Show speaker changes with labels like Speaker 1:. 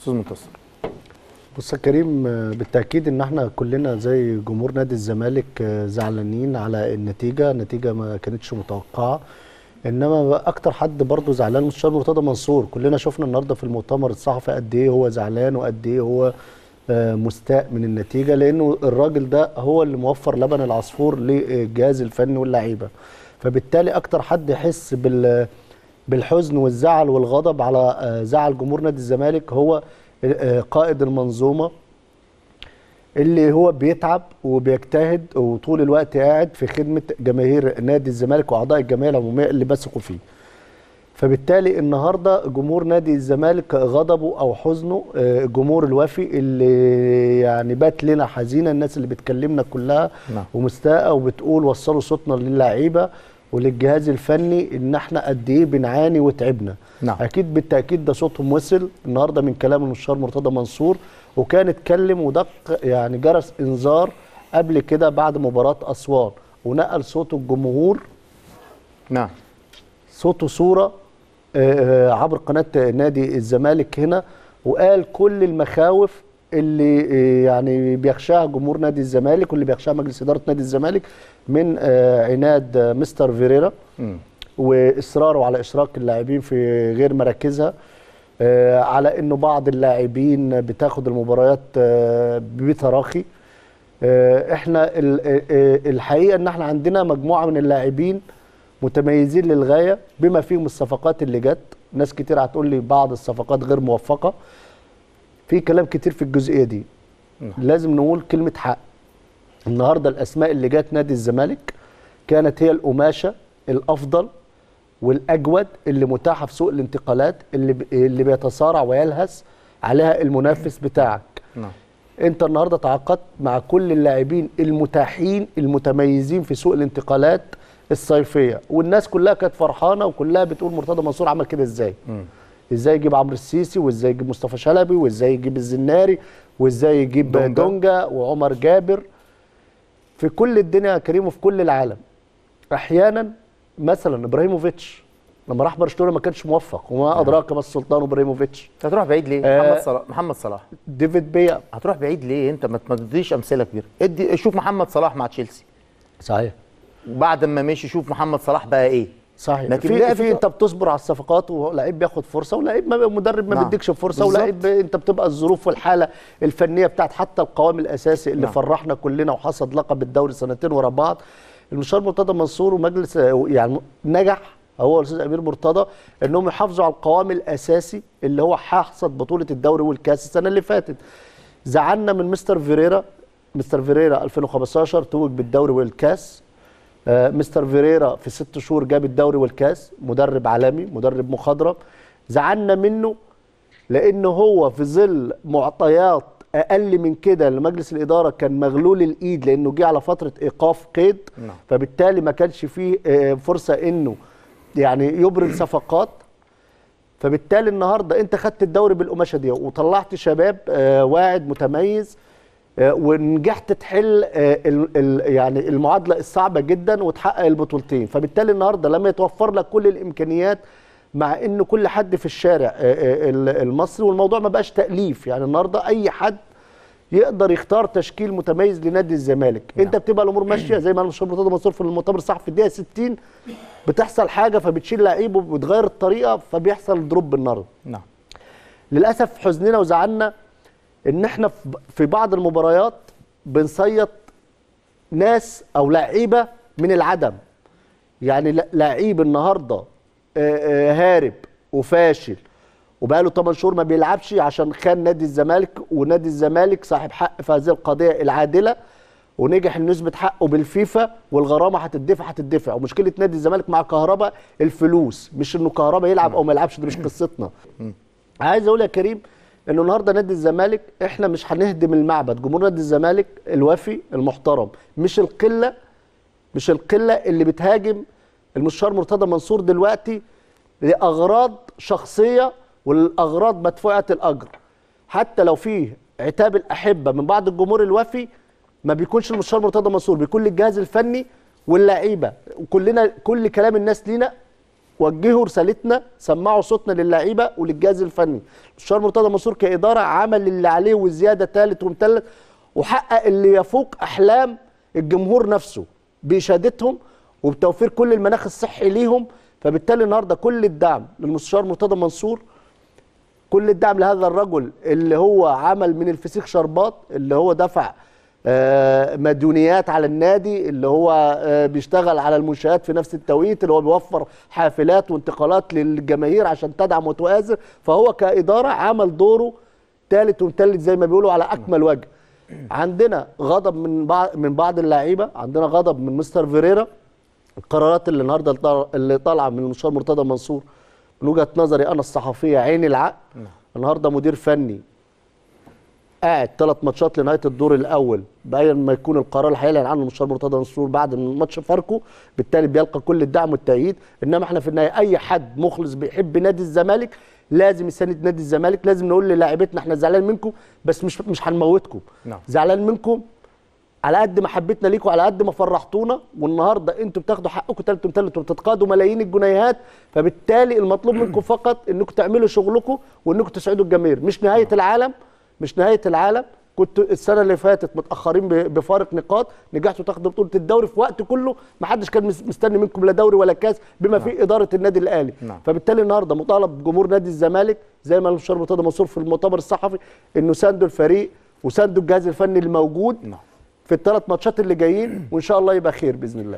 Speaker 1: استاذ منتصر
Speaker 2: بص يا كريم آه، بالتاكيد ان احنا كلنا زي جمهور نادي الزمالك آه، زعلانين على النتيجه نتيجه ما كانتش متوقعه انما بقى اكتر حد برضه زعلان مستشار مرتضى منصور كلنا شفنا النهارده في المؤتمر الصحفي قد ايه هو زعلان وقد ايه هو آه، مستاء من النتيجه لانه الراجل ده هو اللي موفر لبن العصفور للجهاز الفني واللعيبه فبالتالي اكتر حد يحس بال بالحزن والزعل والغضب على آه، زعل جمهور نادي الزمالك هو آه، قائد المنظومه اللي هو بيتعب وبيجتهد وطول الوقت قاعد في خدمه جماهير نادي الزمالك واعضاء الجمعيه العموميه اللي بثقوا فيه. فبالتالي النهارده جمهور نادي الزمالك غضبه او حزنه آه، الجمهور الوفي اللي يعني بات لنا حزينه الناس اللي بتكلمنا كلها
Speaker 1: نعم.
Speaker 2: ومستاءه وبتقول وصلوا صوتنا للعيبه وللجهاز الفني ان احنا قد ايه بنعاني وتعبنا
Speaker 1: نعم.
Speaker 2: اكيد بالتاكيد ده صوتهم وصل النهارده من كلام المستشار مرتضى منصور وكان اتكلم ودق يعني جرس انذار قبل كده بعد مباراه اسوان ونقل صوت الجمهور
Speaker 1: نعم
Speaker 2: صوته صوره آه، عبر قناه نادي الزمالك هنا وقال كل المخاوف اللي آه، يعني بيخشاها جمهور نادي الزمالك واللي بيخشاها مجلس اداره نادي الزمالك من آه، عناد آه، مستر فيريرا
Speaker 1: مم.
Speaker 2: واصراره على اشراك اللاعبين في غير مراكزها آه، على انه بعض اللاعبين بتاخد المباريات آه، بتراخي آه، احنا ال- آه، آه، الحقيقه ان احنا عندنا مجموعه من اللاعبين متميزين للغايه بما فيهم الصفقات اللي جت ناس كتير هتقول لي بعض الصفقات غير موفقه في كلام كتير في الجزئيه دي
Speaker 1: نعم.
Speaker 2: لازم نقول كلمه حق النهارده الاسماء اللي جت نادي الزمالك كانت هي القماشه الافضل والاجود اللي متاحه في سوق الانتقالات اللي ب- اللي بيتصارع ويلهث عليها المنافس بتاعك
Speaker 1: نعم
Speaker 2: انت النهارده تعاقدت مع كل اللاعبين المتاحين المتميزين في سوق الانتقالات الصيفيه والناس كلها كانت فرحانه وكلها بتقول مرتضى منصور عمل كده ازاي
Speaker 1: مم.
Speaker 2: ازاي يجيب عمرو السيسي وازاي يجيب مصطفى شلبي وازاي يجيب الزناري وازاي يجيب
Speaker 1: دونجا.
Speaker 2: دونجا, دونجا وعمر جابر في كل الدنيا يا كريم وفي كل العالم احيانا مثلا ابراهيموفيتش لما راح برشلونه ما كانش موفق وما ادراك ما السلطان ابراهيموفيتش
Speaker 1: انت هتروح بعيد ليه
Speaker 2: آه.
Speaker 1: محمد صلاح محمد صلاح
Speaker 2: ديفيد بيا
Speaker 1: هتروح بعيد ليه انت ما ما تديش امثله كبيره ادي شوف محمد صلاح مع تشيلسي
Speaker 2: صحيح
Speaker 1: بعد ما مشي شوف محمد صلاح بقى ايه
Speaker 2: صحيح
Speaker 1: لكن
Speaker 2: في
Speaker 1: لعب
Speaker 2: في انت بتصبر على الصفقات ولعيب بياخد فرصه ولعيب ما مدرب ما
Speaker 1: نعم.
Speaker 2: بيديكش فرصه
Speaker 1: بالظبط.
Speaker 2: ولعيب انت بتبقى الظروف والحاله الفنيه بتاعت حتى القوام الاساسي اللي
Speaker 1: نعم.
Speaker 2: فرحنا كلنا وحصد لقب الدوري سنتين ورا بعض المستشار مرتضى منصور ومجلس يعني نجح هو الاستاذ امير مرتضى انهم يحافظوا على القوام الاساسي اللي هو حصد بطوله الدوري والكاس السنه اللي فاتت زعلنا من مستر فيريرا مستر فيريرا 2015 توج بالدوري والكاس آه، مستر فيريرا في ست شهور جاب الدوري والكاس مدرب عالمي مدرب مخضرم زعلنا منه لانه هو في ظل معطيات اقل من كده لمجلس الاداره كان مغلول الايد لانه جه على فتره ايقاف قيد
Speaker 1: نعم.
Speaker 2: فبالتالي ما كانش فيه آه، فرصه انه يعني يبرز صفقات فبالتالي النهارده انت خدت الدوري بالقماشه دي وطلعت شباب آه، واعد متميز آه، ونجحت تحل آه، ال- ال- يعني المعادله الصعبه جدا وتحقق البطولتين فبالتالي النهارده لما يتوفر لك كل الامكانيات مع ان كل حد في الشارع آه، آه، ال- المصري والموضوع ما بقاش تاليف يعني النهارده اي حد يقدر يختار تشكيل متميز لنادي الزمالك
Speaker 1: نعم.
Speaker 2: انت بتبقى الامور ماشيه زي ما المستشار مرتضى منصور في المؤتمر الصحفي في الدقيقه 60 بتحصل حاجه فبتشيل لعيب وبتغير الطريقه فبيحصل دروب النهارده
Speaker 1: نعم
Speaker 2: للاسف حزننا وزعلنا ان احنا في- في بعض المباريات بنصيط ناس او لعيبه من العدم يعني لا- لعيب النهارده آه، آه، هارب وفاشل وبقاله 8 شهور ما بيلعبش عشان خان نادي الزمالك ونادي الزمالك صاحب حق في هذه القضيه العادله ونجح انه يثبت حقه بالفيفا والغرامه هتدفع هتدفع ومشكله نادي الزمالك مع كهربا الفلوس مش انه كهربا يلعب او ما يلعبش دي مش قصتنا عايز اقول يا كريم انه النهارده نادي الزمالك احنا مش هنهدم المعبد جمهور نادي الزمالك الوفي المحترم مش القله مش القله اللي بتهاجم المستشار مرتضى منصور دلوقتي لاغراض شخصيه والاغراض مدفوعه الاجر حتى لو فيه عتاب الاحبه من بعض الجمهور الوفي ما بيكونش المستشار مرتضى منصور بيكون للجهاز الفني واللعيبه وكلنا كل كلام الناس لينا وجهوا رسالتنا سمعوا صوتنا للعيبه وللجهاز الفني مستشار مرتضى منصور كاداره عمل اللي عليه وزياده ثالث ومثلث وحقق اللي يفوق احلام الجمهور نفسه باشادتهم وبتوفير كل المناخ الصحي ليهم فبالتالي النهارده كل الدعم للمستشار مرتضى منصور كل الدعم لهذا الرجل اللي هو عمل من الفسيخ شربات اللي هو دفع آه، مديونيات على النادي اللي هو آه، بيشتغل على المنشآت في نفس التوقيت اللي هو بيوفر حافلات وانتقالات للجماهير عشان تدعم وتؤازر فهو كإدارة عمل دوره ثالث ومثلث زي ما بيقولوا على أكمل وجه عندنا غضب من بعض من بعض اللعيبة عندنا غضب من مستر فيريرا القرارات اللي النهارده طال- اللي طالعه من المستشار مرتضى منصور من وجهه نظري انا الصحفيه عين العقل النهارده مدير فني قاعد ثلاث ماتشات لنهايه الدور الاول بايا ما يكون القرار اللي هيعلن عنه المستشار مرتضى منصور بعد ماتش فاركو بالتالي بيلقى كل الدعم والتأييد انما احنا في النهايه اي حد مخلص بيحب نادي الزمالك لازم يساند نادي الزمالك لازم نقول للاعيبتنا احنا زعلان منكم بس مش مش هنموتكم
Speaker 1: نعم.
Speaker 2: زعلان منكم على قد محبتنا ليكم على قد ما فرحتونا والنهارده انتوا بتاخدوا حقكم تالت ومتلت وبتتقاضوا ملايين الجنيهات فبالتالي المطلوب منكم فقط انكم تعملوا شغلكم وانكم تسعدوا الجماهير مش نهايه العالم مش نهايه العالم كنتوا السنه اللي فاتت متاخرين ب- بفارق نقاط نجحتوا تاخدوا بطوله الدوري في وقت كله ما حدش كان مس- مستني منكم لا دوري ولا كاس بما فيه اداره النادي الاهلي
Speaker 1: نعم.
Speaker 2: فبالتالي النهارده مطالب جمهور نادي الزمالك زي ما المستشار مرتضى منصور في المؤتمر الصحفي انه ساندوا الفريق وساندوا الجهاز الفني الموجود
Speaker 1: نعم.
Speaker 2: في الثلاث ماتشات اللي جايين وان شاء الله يبقى خير باذن الله